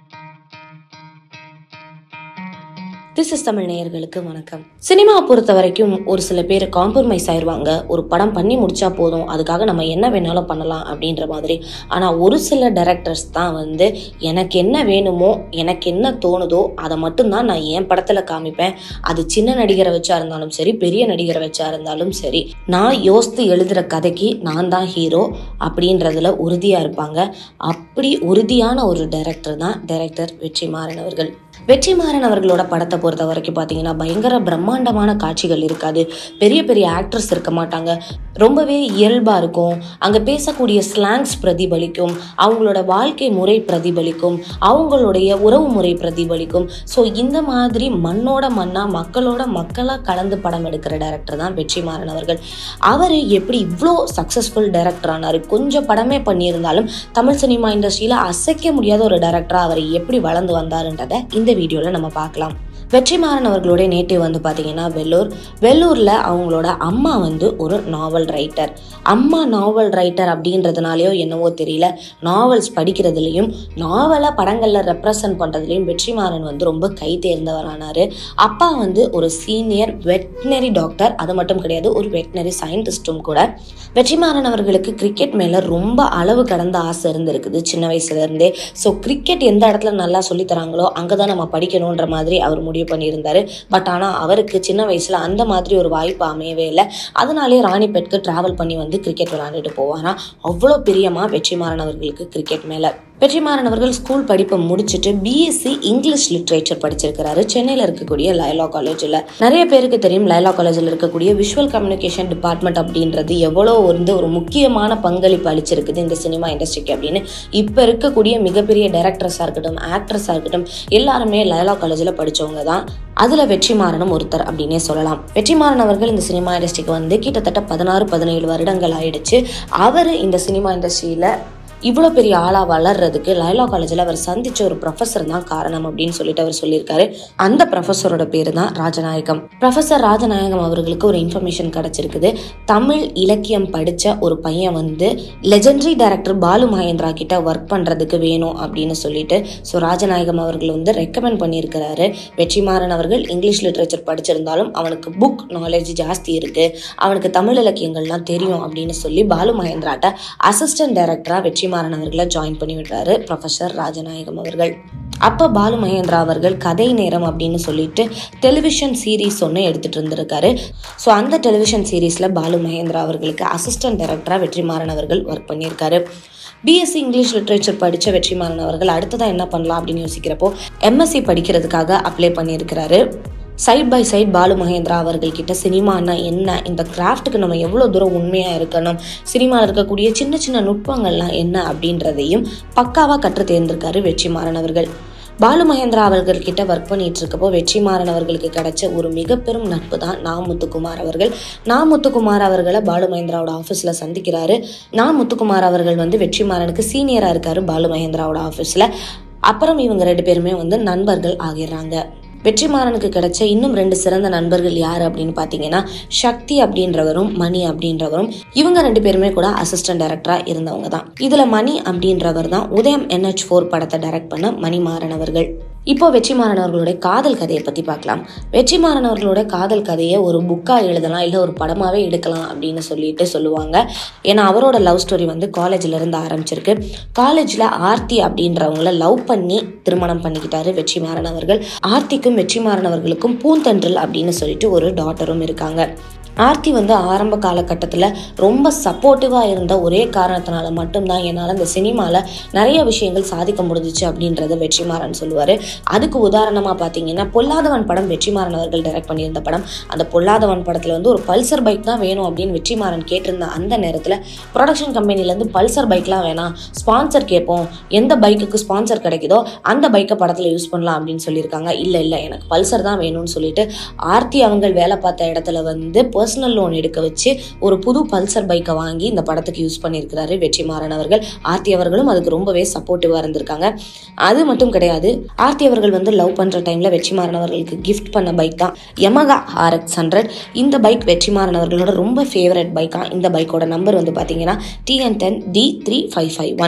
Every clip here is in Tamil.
திஸ் இஸ் தமிழ் நேயர்களுக்கு வணக்கம் சினிமா பொறுத்த வரைக்கும் ஒரு சில பேர் காம்ப்ரமைஸ் ஆயிடுவாங்க ஒரு படம் பண்ணி முடிச்சா போதும் அதுக்காக நம்ம என்ன வேணாலும் பண்ணலாம் அப்படின்ற மாதிரி ஆனால் ஒரு சில டைரக்டர்ஸ் தான் வந்து எனக்கு என்ன வேணுமோ எனக்கு என்ன தோணுதோ அதை மட்டும்தான் நான் என் படத்தில் காமிப்பேன் அது சின்ன நடிகரை வச்சா இருந்தாலும் சரி பெரிய நடிகரை வச்சா இருந்தாலும் சரி நான் யோசித்து எழுதுகிற கதைக்கு நான் தான் ஹீரோ அப்படின்றதுல உறுதியாக இருப்பாங்க அப்படி உறுதியான ஒரு டைரக்டர் தான் டைரக்டர் வெற்றிமாறன் அவர்கள் வெற்றிமாறன் அவர்களோட படத்தை பொறுத்த வரைக்கும் பார்த்தீங்கன்னா பயங்கர பிரம்மாண்டமான காட்சிகள் இருக்காது பெரிய பெரிய ஆக்ட்ரஸ் இருக்க மாட்டாங்க ரொம்பவே இயல்பாக இருக்கும் அங்கே பேசக்கூடிய ஸ்லாங்ஸ் பிரதிபலிக்கும் அவங்களோட வாழ்க்கை முறை பிரதிபலிக்கும் அவங்களுடைய உறவு முறை பிரதிபலிக்கும் ஸோ இந்த மாதிரி மண்ணோட மண்ணாக மக்களோட மக்களாக கலந்து படம் எடுக்கிற டைரக்டர் தான் வெற்றிமாறன் அவர்கள் அவர் எப்படி இவ்வளோ சக்ஸஸ்ஃபுல் டைரக்டர் ஆனார் கொஞ்சம் படமே பண்ணியிருந்தாலும் தமிழ் சினிமா இண்டஸ்ட்ரியில் அசைக்க முடியாத ஒரு டைரக்டராக அவர் எப்படி வளர்ந்து வந்தாருன்றதை இந்த வீடியோவில் நம்ம பார்க்கலாம் வெற்றிமாறன் அவர்களுடைய நேட்டிவ் வந்து பார்த்தீங்கன்னா வெள்ளூர் வெள்ளூரில் அவங்களோட அம்மா வந்து ஒரு நாவல் ரைட்டர் அம்மா நாவல் ரைட்டர் அப்படின்றதுனாலையோ என்னவோ தெரியல நாவல்ஸ் படிக்கிறதுலையும் நாவலை படங்களில் ரெப்ரசன்ட் பண்ணுறதுலையும் வெற்றிமாறன் வந்து ரொம்ப கை தேர்ந்தவரானார் அப்பா வந்து ஒரு சீனியர் வெட்னரி டாக்டர் அது மட்டும் கிடையாது ஒரு வெட்னரி சயின்டிஸ்ட்டும் கூட வெற்றிமாறன் அவர்களுக்கு கிரிக்கெட் மேலே ரொம்ப அளவு கடந்த ஆசை இருந்திருக்குது சின்ன வயசுலேருந்தே ஸோ கிரிக்கெட் எந்த இடத்துல நல்லா சொல்லித் தராங்களோ அங்கே தான் நம்ம படிக்கணுன்ற மாதிரி அவர் முடிவு பண்ணியிருந்தாரு பட் ஆனால் அவருக்கு சின்ன வயசில் அந்த மாதிரி ஒரு வாய்ப்பு அமையவே இல்லை அதனாலே ராணிப்பேட்க்கு ட்ராவல் பண்ணி வந்து கிரிக்கெட் விளையாண்டுட்டு போவாராம் அவ்வளோ பிரியமாக வெற்றிமாறன் அவர்களுக்கு கிரிக்கெட் மேலே வெற்றிமாறன் அவர்கள் ஸ்கூல் படிப்பை முடிச்சுட்டு பிஎஸ்சி இங்கிலீஷ் லிட்ரேச்சர் படிச்சிருக்கிறாரு சென்னையில் இருக்கக்கூடிய லைலா காலேஜில் நிறைய பேருக்கு தெரியும் லைலா காலேஜில் இருக்கக்கூடிய விஷுவல் கம்யூனிகேஷன் டிபார்ட்மெண்ட் அப்படின்றது எவ்வளோ வந்து ஒரு முக்கியமான பங்களிப்பு அளிச்சிருக்குது இந்த சினிமா இண்டஸ்ட்ரிக்கு அப்படின்னு இப்போ இருக்கக்கூடிய மிகப்பெரிய டைரக்டர்ஸாக இருக்கட்டும் ஆக்ட்ரஸாக இருக்கட்டும் எல்லாருமே லைலா காலேஜில் படித்தவங்க தான் அதில் வெற்றிமாறனும் ஒருத்தர் அப்படின்னே சொல்லலாம் வெற்றிமாறன் அவர்கள் இந்த சினிமா இண்டஸ்ட்ரிக்கு வந்து கிட்டத்தட்ட பதினாறு பதினேழு வருடங்கள் ஆயிடுச்சு அவர் இந்த சினிமா இண்டஸ்ட்ரியில் இவ்வளோ பெரிய ஆளாக வளர்றதுக்கு லைலா காலேஜில் அவர் சந்திச்ச ஒரு ப்ரொஃபஸர் தான் காரணம் அப்படின்னு சொல்லிட்டு அவர் சொல்லியிருக்காரு அந்த ப்ரொஃபஸரோட பேர் தான் ராஜநாயகம் ப்ரொஃபஸர் ராஜநாயகம் அவர்களுக்கு ஒரு இன்ஃபர்மேஷன் கிடைச்சிருக்குது தமிழ் இலக்கியம் படித்த ஒரு பையன் வந்து லெஜெண்டரி டைரக்டர் பாலு மகேந்திரா கிட்ட ஒர்க் பண்ணுறதுக்கு வேணும் அப்படின்னு சொல்லிட்டு ஸோ ராஜநாயகம் அவர்கள் வந்து ரெக்கமெண்ட் பண்ணியிருக்கிறாரு வெற்றிமாறன் அவர்கள் இங்கிலீஷ் லிட்ரேச்சர் படிச்சிருந்தாலும் அவனுக்கு புக் நாலேஜ் ஜாஸ்தி இருக்கு அவனுக்கு தமிழ் இலக்கியங்கள்லாம் தெரியும் அப்படின்னு சொல்லி பாலு மகேந்திராட்ட அசிஸ்டன்ட் டைரக்டராக வெற்றி வெற்றிமாறன் அவர்களை ஜாயின் பண்ணி விட்டாரு ப்ரொஃபஸர் ராஜநாயகம் அவர்கள் அப்போ பாலு மகேந்திரா அவர்கள் கதை நேரம் அப்படின்னு சொல்லிட்டு டெலிவிஷன் சீரீஸ் ஒன்று எடுத்துட்டு இருந்திருக்காரு ஸோ அந்த டெலிவிஷன் சீரீஸில் பாலு மகேந்திரா அவர்களுக்கு அசிஸ்டன்ட் டைரக்டராக வெற்றிமாறன் அவர்கள் ஒர்க் பண்ணியிருக்காரு பிஎஸ்சி இங்கிலீஷ் லிட்ரேச்சர் படித்த வெற்றிமாறன் அவர்கள் அடுத்ததாக என்ன பண்ணலாம் அப்படின்னு யோசிக்கிறப்போ எம்எஸ்சி படிக்கிறதுக்காக அப்ளை பண்ணியிருக்கிறாரு side by side Balu Mahendra அவர்கள்கிட்ட சினிமானா என்ன இந்த கிராஃப்ட்டுக்கு நம்ம எவ்வளோ தூரம் உண்மையாக இருக்கணும் சினிமாவில் இருக்கக்கூடிய சின்ன சின்ன நுட்பங்கள்லாம் என்ன அப்படின்றதையும் பக்காவாக கற்று தேர்ந்திருக்காரு வெற்றிமாறன் அவர்கள் பாலு மகேந்திரா அவர்கள்கிட்ட ஒர்க் பண்ணிட்டு இருக்கப்போ வெற்றிமாறன் அவர்களுக்கு கிடைச்ச ஒரு மிக பெரும் நட்பு தான் நா முத்துக்குமார் அவர்கள் நா முத்துக்குமார் அவர்களை பாலு மகேந்திராவோட ஆஃபீஸில் சந்திக்கிறாரு நா முத்துக்குமார் அவர்கள் வந்து வெற்றிமாறனுக்கு சீனியராக இருக்காரு பாலு மகேந்திராவோட ஆஃபீஸில் அப்புறம் இவங்க ரெண்டு பேருமே வந்து நண்பர்கள் ஆகிடுறாங்க வெற்றிமாறனுக்கு கிடைச்ச இன்னும் ரெண்டு சிறந்த நண்பர்கள் யார் அப்படின்னு பார்த்தீங்கன்னா சக்தி அப்படின்றவரும் மணி அப்படின்றவரும் இவங்க ரெண்டு பேருமே கூட அசிஸ்டன்ட் டைரக்டராக இருந்தவங்க தான் இதில் மணி அப்படின்றவர் தான் உதயம் என்ஹெச் ஃபோர் படத்தை டைரக்ட் பண்ண மணிமாறன் அவர்கள் இப்போ வெற்றிமாறன் அவர்களுடைய காதல் கதையை பற்றி பார்க்கலாம் வெற்றிமாறன் அவர்களோட காதல் கதையை ஒரு புக்காக எழுதலாம் இல்லை ஒரு படமாகவே எடுக்கலாம் அப்படின்னு சொல்லிட்டு சொல்லுவாங்க ஏன்னா அவரோட லவ் ஸ்டோரி வந்து காலேஜில் இருந்து ஆரம்பிச்சிருக்கு காலேஜில் ஆர்த்தி அப்படின்றவங்கள லவ் பண்ணி திருமணம் பண்ணிக்கிட்டாரு வெற்றிமாறன் அவர்கள் ஆர்த்திக்கும் வெற்றிமாறன் அவர்களுக்கும் பூந்தென்றல் அப்படின்னு சொல்லிட்டு ஒரு டாட்டரும் இருக்காங்க ஆர்த்தி வந்து ஆரம்ப காலகட்டத்தில் ரொம்ப சப்போர்ட்டிவாக இருந்த ஒரே காரணத்தினால மட்டும்தான் என்னால் இந்த சினிமாவில் நிறைய விஷயங்கள் சாதிக்க முடிஞ்சிச்சு அப்படின்றத வெற்றிமாறன் சொல்லுவார் அதுக்கு உதாரணமாக பார்த்தீங்கன்னா பொல்லாதவன் படம் வெற்றிமாறன் அவர்கள் டைரக்ட் பண்ணியிருந்த படம் அந்த பொல்லாதவன் படத்தில் வந்து ஒரு பல்சர் பைக் தான் வேணும் அப்படின்னு வெற்றிமாறன் கேட்டிருந்த அந்த நேரத்தில் ப்ரொடக்ஷன் கம்பெனிலேருந்து பல்சர் பைக்லாம் வேணாம் ஸ்பான்சர் கேட்போம் எந்த பைக்குக்கு ஸ்பான்சர் கிடைக்குதோ அந்த பைக்கை படத்தில் யூஸ் பண்ணலாம் அப்படின்னு சொல்லியிருக்காங்க இல்லை இல்லை எனக்கு பல்சர் தான் வேணும்னு சொல்லிட்டு ஆர்த்தி அவங்க வேலை பார்த்த இடத்துல வந்து பர்சனல் லோன் எடுக்க வச்சு ஒரு புது பல்சர் பைக்கை வாங்கி இந்த படத்துக்கு யூஸ் பண்ணியிருக்கிறாரு வெற்றிமாறன் அவர்கள் ஆர்த்தி அவர்களும் அதுக்கு ரொம்பவே சப்போர்ட்டிவாக இருந்திருக்காங்க அது மட்டும் கிடையாது ஆர்த்தி அவர்கள் வந்து லவ் பண்ணுற டைமில் வெற்றிமாறன் அவர்களுக்கு கிஃப்ட் பண்ண பைக் தான் யமகா ஆர்எக்ஸ் ஹண்ட்ரட் இந்த பைக் வெற்றிமாறன் அவர்களோட ரொம்ப ஃபேவரட் பைக்காக இந்த பைக்கோட நம்பர் வந்து பார்த்தீங்கன்னா TN ten D three five five one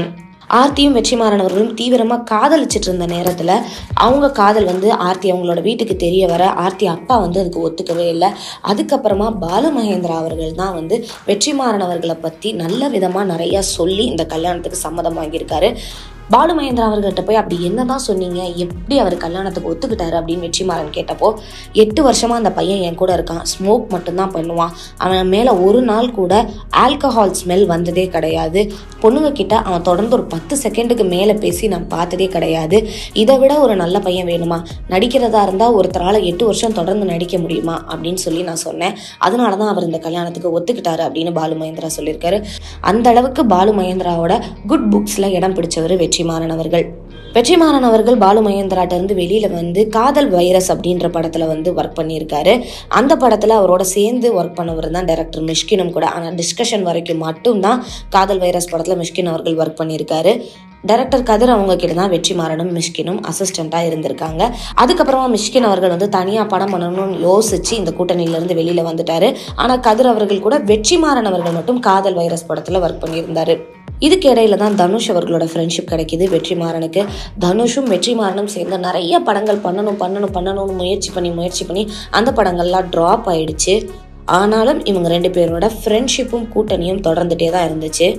ஆர்த்தியும் வெற்றிமாறன் அவர்களும் தீவிரமாக காதலிச்சிட்டு இருந்த நேரத்தில் அவங்க காதல் வந்து ஆர்த்தி அவங்களோட வீட்டுக்கு தெரிய வர ஆர்த்தி அப்பா வந்து அதுக்கு ஒத்துக்கவே இல்லை அதுக்கப்புறமா பாலு மகேந்திரா அவர்கள் தான் வந்து வெற்றிமாறன் அவர்களை பற்றி நல்ல விதமாக நிறையா சொல்லி இந்த கல்யாணத்துக்கு சம்மதம் வாங்கியிருக்காரு பாலு மகேந்திரா அவர்கிட்ட போய் அப்படி என்னதான் சொன்னீங்க எப்படி அவர் கல்யாணத்துக்கு ஒத்துக்கிட்டாரு அப்படின்னு வெற்றிமாறன் கேட்டப்போ எட்டு வருஷமா அந்த பையன் என் கூட இருக்கான் ஸ்மோக் மட்டும்தான் பண்ணுவான் அவன் மேலே ஒரு நாள் கூட ஆல்கஹால் ஸ்மெல் வந்ததே கிடையாது பொண்ணுங்க கிட்ட அவன் தொடர்ந்து ஒரு பத்து செகண்டுக்கு மேலே பேசி நான் பார்த்ததே கிடையாது இதை விட ஒரு நல்ல பையன் வேணுமா நடிக்கிறதா இருந்தால் ஒருத்தரால் எட்டு வருஷம் தொடர்ந்து நடிக்க முடியுமா அப்படின்னு சொல்லி நான் சொன்னேன் அதனால தான் அவர் இந்த கல்யாணத்துக்கு ஒத்துக்கிட்டாரு அப்படின்னு பாலு மகேந்திரா சொல்லியிருக்காரு அந்த அளவுக்கு பாலு மகேந்திராவோட குட் புக்ஸில் இடம் பிடிச்சவர் வெற்றிமாறன் அவர்கள் வெற்றிமாறன் அவர்கள் பாலு மகேந்திராட்ட இருந்து வெளியில வந்து காதல் வைரஸ் அப்படின்ற படத்துல வந்து ஒர்க் பண்ணியிருக்காரு அந்த படத்துல அவரோட சேர்ந்து ஒர்க் பண்ணவர் தான் டைரக்டர் மிஷ்கினும் கூட ஆனால் டிஸ்கஷன் வரைக்கும் மட்டும்தான் காதல் வைரஸ் படத்துல மிஷ்கின் அவர்கள் ஒர்க் பண்ணியிருக்காரு டைரக்டர் கதிர் அவங்க கிட்ட தான் வெற்றிமாறனும் மிஷ்கினும் அசிஸ்டண்ட்டாக இருந்திருக்காங்க அதுக்கப்புறமா மிஷ்கின் அவர்கள் வந்து தனியாக படம் பண்ணணும்னு யோசிச்சு இந்த கூட்டணியிலேருந்து வெளியில் வந்துட்டாரு ஆனால் கதிர் அவர்கள் கூட வெற்றிமாறன் அவர்கள் மட்டும் காதல் வைரஸ் படத்தில் ஒர்க் பண்ணியிருந்தாரு இதுக்கு இடையில தான் தனுஷ் அவர்களோட ஃப்ரெண்ட்ஷிப் கிடைக்குது வெற்றிமாறனுக்கு தனுஷும் வெற்றிமாறனும் சேர்ந்து நிறைய படங்கள் பண்ணணும் பண்ணணும் பண்ணணும்னு முயற்சி பண்ணி முயற்சி பண்ணி அந்த படங்கள்லாம் ட்ராப் ஆயிடுச்சு ஆனாலும் இவங்க ரெண்டு பேரோட ஃப்ரெண்ட்ஷிப்பும் கூட்டணியும் தொடர்ந்துட்டே தான் இருந்துச்சு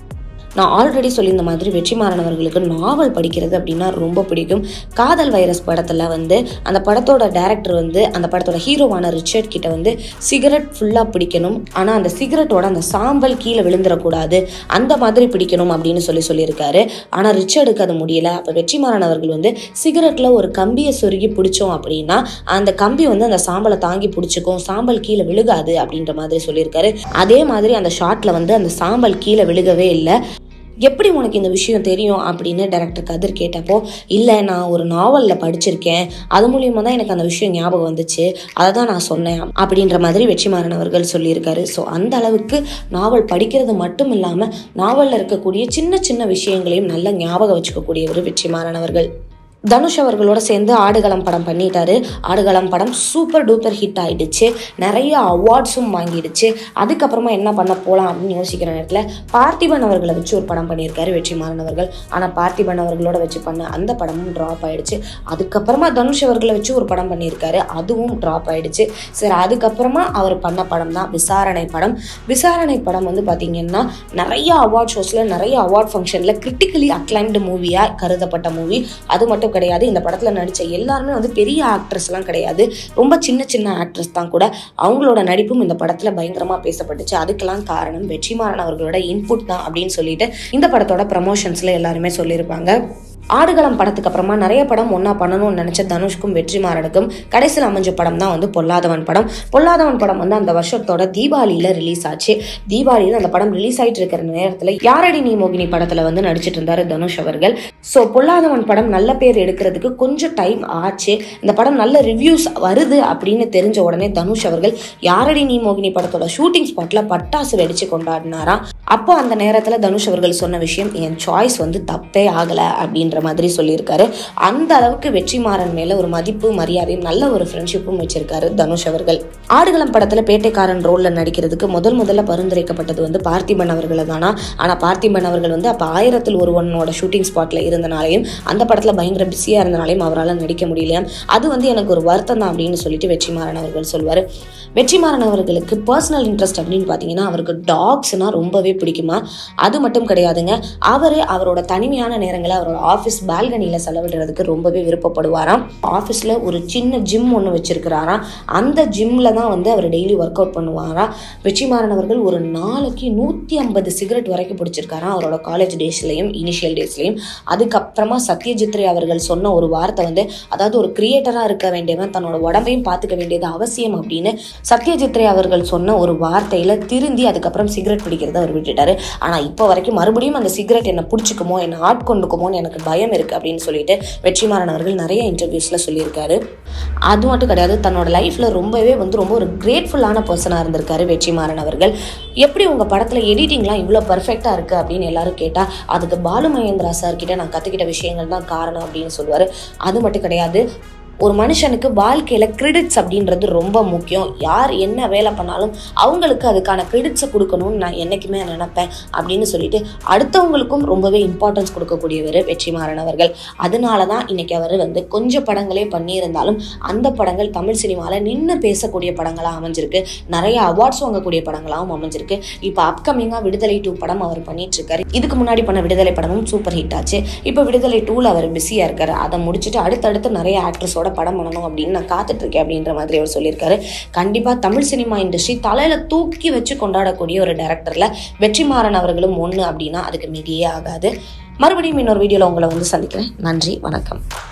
நான் ஆல்ரெடி சொல்லியிருந்த மாதிரி வெற்றிமாறன் அவர்களுக்கு நாவல் படிக்கிறது அப்படின்னா ரொம்ப பிடிக்கும் காதல் வைரஸ் படத்தில் வந்து அந்த படத்தோட டேரக்டர் வந்து அந்த படத்தோட ஹீரோவான ரிச்சர்ட் கிட்ட வந்து சிகரெட் ஃபுல்லாக பிடிக்கணும் ஆனால் அந்த சிகரெட்டோட அந்த சாம்பல் கீழே விழுந்துடக்கூடாது அந்த மாதிரி பிடிக்கணும் அப்படின்னு சொல்லி சொல்லியிருக்காரு ஆனால் ரிச்சர்டுக்கு அது முடியல அப்போ வெற்றிமாறன் அவர்கள் வந்து சிகரெட்டில் ஒரு கம்பியை சொருகி பிடிச்சோம் அப்படின்னா அந்த கம்பி வந்து அந்த சாம்பலை தாங்கி பிடிச்சிக்கும் சாம்பல் கீழே விழுகாது அப்படின்ற மாதிரி சொல்லியிருக்காரு அதே மாதிரி அந்த ஷாட்டில் வந்து அந்த சாம்பல் கீழே விழுகவே இல்லை எப்படி உனக்கு இந்த விஷயம் தெரியும் அப்படின்னு டைரக்டர் கதிர் கேட்டப்போ இல்லை நான் ஒரு நாவலில் படிச்சிருக்கேன் அது மூலியமாக தான் எனக்கு அந்த விஷயம் ஞாபகம் வந்துச்சு அதை தான் நான் சொன்னேன் அப்படின்ற மாதிரி வெற்றிமாறன் அவர்கள் சொல்லியிருக்காரு ஸோ அந்த அளவுக்கு நாவல் படிக்கிறது மட்டும் இல்லாமல் நாவலில் இருக்கக்கூடிய சின்ன சின்ன விஷயங்களையும் நல்லா ஞாபகம் வச்சுக்கக்கூடியவர் வெற்றிமாறன் அவர்கள் தனுஷ் அவர்களோட சேர்ந்து ஆடுகளம் படம் பண்ணிட்டாரு ஆடுகளம் படம் சூப்பர் டூப்பர் ஹிட் ஆயிடுச்சு நிறைய அவார்ட்ஸும் வாங்கிடுச்சு அதுக்கப்புறமா என்ன பண்ண போகலாம் அப்படின்னு யோசிக்கிற நேரத்தில் பார்த்திபன் அவர்களை வச்சு ஒரு படம் பண்ணியிருக்காரு வெற்றிமாறன் அவர்கள் ஆனால் பார்த்திபன் அவர்களோட வச்சு பண்ண அந்த படமும் ட்ராப் ஆயிடுச்சு அதுக்கப்புறமா தனுஷ் அவர்களை வச்சு ஒரு படம் பண்ணியிருக்காரு அதுவும் ட்ராப் ஆயிடுச்சு சரி அதுக்கப்புறமா அவர் பண்ண படம் தான் விசாரணை படம் விசாரணை படம் வந்து பார்த்தீங்கன்னா நிறைய அவார்ட் ஷோஸில் நிறைய அவார்ட் ஃபங்க்ஷனில் கிரிட்டிக்கலி அக்ளைம்டு மூவியாக கருதப்பட்ட மூவி அது மட்டும் கிடையாது இந்த படத்தில் நடித்த எல்லாருமே வந்து பெரிய ஆக்ட்ரஸ்லாம் கிடையாது ரொம்ப சின்ன சின்ன ஆக்ட்ரஸ் தான் கூட அவங்களோட நடிப்பும் இந்த படத்தில் பயங்கரமாக பேசப்பட்டுச்சு அதுக்கெல்லாம் காரணம் வெற்றிமாறன் அவர்களோட இன்புட் தான் அப்படின்னு சொல்லிட்டு இந்த படத்தோட ப்ரமோஷன்ஸில் எல்லாருமே சொல்லியிருப்பாங்க ஆடுகளம் படத்துக்கு அப்புறமா நிறைய படம் ஒன்றா பண்ணணும்னு நினச்ச தனுஷ்க்கும் வெற்றிமாறனுக்கும் கடைசியில் அமைஞ்ச படம் தான் வந்து பொல்லாதவன் படம் பொல்லாதவன் படம் வந்து அந்த வருஷத்தோட தீபாவளியில் ரிலீஸ் ஆச்சு தீபாவளியில் அந்த படம் ரிலீஸ் ஆயிட்டு இருக்கிற நேரத்தில் யாரடி நீ மோகினி படத்தில் வந்து நடிச்சிட்டு இருந்தாரு தனுஷ் அவர்கள் ஸோ பொல்லாதவன் படம் நல்ல பேர் எடுக்கிறதுக்கு கொஞ்சம் டைம் ஆச்சு இந்த படம் நல்ல ரிவ்யூஸ் வருது அப்படின்னு தெரிஞ்ச உடனே தனுஷ் அவர்கள் யாரடி நீ மோகினி படத்தோட ஷூட்டிங் ஸ்பாட்டில் பட்டாசு வெடிச்சு கொண்டாடினாராம் அப்போ அந்த நேரத்தில் தனுஷ் அவர்கள் சொன்ன விஷயம் என் சாய்ஸ் வந்து தப்பே ஆகலை அப்படின்ற மாதிரி சொல்லியிருக்காரு அந்த அளவுக்கு வெற்றிமாறன் மேலே ஒரு மதிப்பு மரியாதையும் நல்ல ஒரு ஃப்ரெண்ட்ஷிப்பும் வச்சிருக்காரு தனுஷ் அவர்கள் ஆடுகளம் படத்தில் பேட்டைக்காரன் ரோலில் நடிக்கிறதுக்கு முதல் முதல்ல பரிந்துரைக்கப்பட்டது வந்து பார்த்திபன் அவர்களை தானா ஆனால் பார்த்திபன் அவர்கள் வந்து அப்போ ஆயிரத்தில் ஒருவனோட ஷூட்டிங் ஸ்பாட்டில் இருந்தனாலையும் அந்த படத்தில் பயங்கர பிஸியாக இருந்தனாலையும் அவரால் நடிக்க முடியலையாம் அது வந்து எனக்கு ஒரு வருத்தம் தான் அப்படின்னு சொல்லிட்டு வெற்றிமாறன் அவர்கள் சொல்வார் வெற்றிமாறன் அவர்களுக்கு பர்சனல் இன்ட்ரெஸ்ட் அப்படின்னு பார்த்தீங்கன்னா அவருக்கு டாக்ஸ்னா ரொம்பவே பிடிக்குமா அது மட்டும் கிடையாதுங்க அவர் அவரோட தனிமையான நேரங்களை அவரோட ஆஃபீஸ் பால்கனியில் செலவிடுறதுக்கு ரொம்பவே விருப்பப்படுவாராம் ஆஃபீஸில் ஒரு சின்ன ஜிம் ஒன்று வச்சிருக்கிறாராம் அந்த ஜிம்மில் தான் வந்து அவர் டெய்லி ஒர்க் அவுட் பண்ணுவாராம் வெற்றிமாறன் அவர்கள் ஒரு நாளைக்கு நூற்றி ஐம்பது சிகரெட் வரைக்கும் பிடிச்சிருக்காராம் அவரோட காலேஜ் டேஸ்லையும் இனிஷியல் டேஸ்லையும் அதுக்கப்புறமா சத்யஜித்ரே அவர்கள் சொன்ன ஒரு வார்த்தை வந்து அதாவது ஒரு கிரியேட்டராக இருக்க வேண்டியவன் தன்னோட உடம்பையும் பார்த்துக்க வேண்டியது அவசியம் அப்படின்னு சத்யஜித்ரே அவர்கள் சொன்ன ஒரு வார்த்தையில் திருந்தி அதுக்கப்புறம் சிகரெட் பிடிக்கிறத அவர் விட்டுட்டாரு ஆனால் இப்போ வரைக்கும் மறுபடியும் அந்த சிகரெட் என்னை பிடிச்சிக்குமோ என்னை ஆட்கொண்டுக்குமோன்னு எனக்கு பயம் இருக்குது அப்படின்னு சொல்லிட்டு வெற்றிமாறன் அவர்கள் நிறைய இன்டர்வியூஸில் சொல்லியிருக்காரு அது மட்டும் கிடையாது தன்னோட லைஃப்பில் ரொம்பவே வந்து ரொம்ப ஒரு கிரேட்ஃபுல்லான பர்சனாக இருந்திருக்காரு வெற்றிமாறன் அவர்கள் எப்படி உங்கள் படத்தில் எடிட்டிங்லாம் இவ்வளோ பர்ஃபெக்டாக இருக்குது அப்படின்னு எல்லாரும் கேட்டால் அதுக்கு பாலு மகேந்திரா சார் கிட்ட நான் கற்றுக்கிட்ட விஷயங்கள் தான் காரணம் அப்படின்னு சொல்லுவார் அது மட்டும் கிடையாது ஒரு மனுஷனுக்கு வாழ்க்கையில் கிரெடிட்ஸ் அப்படின்றது ரொம்ப முக்கியம் யார் என்ன வேலை பண்ணாலும் அவங்களுக்கு அதுக்கான கிரெடிட்ஸை கொடுக்கணும்னு நான் என்றைக்குமே நினைப்பேன் அப்படின்னு சொல்லிட்டு அடுத்தவங்களுக்கும் ரொம்பவே இம்பார்ட்டன்ஸ் கொடுக்கக்கூடியவர் வெற்றிமாறன் அவர்கள் அதனால தான் இன்னைக்கு அவர் வந்து கொஞ்சம் படங்களே பண்ணியிருந்தாலும் அந்த படங்கள் தமிழ் சினிமாவில் நின்று பேசக்கூடிய படங்களாக அமைஞ்சிருக்கு நிறைய அவார்ட்ஸ் வாங்கக்கூடிய படங்களாகவும் அமைஞ்சிருக்கு இப்போ அப்கமிங்காக விடுதலை டூ படம் அவர் பண்ணிட்டு இருக்காரு இதுக்கு முன்னாடி பண்ண விடுதலை படமும் சூப்பர் ஹிட் ஆச்சு இப்போ விடுதலை டூவில் அவர் பிஸியாக இருக்காரு அதை முடிச்சுட்டு அடுத்தடுத்து நிறைய ஆக்ட்ரஸோட படம் பண்ணணும் அப்படின்னு நான் காத்துட்டு இருக்கேன் அப்படின்ற மாதிரி அவர் சொல்லியிருக்காரு கண்டிப்பாக தமிழ் சினிமா இண்டஸ்ட்ரி தலையில தூக்கி வச்சு கொண்டாடக்கூடிய ஒரு டேரக்டர்ல வெற்றிமாறன் அவர்களும் ஒன்று அப்படின்னா அதுக்கு மிகையே ஆகாது மறுபடியும் இன்னொரு வீடியோவில் உங்களை வந்து சந்திக்கிறேன் நன்றி வணக்கம்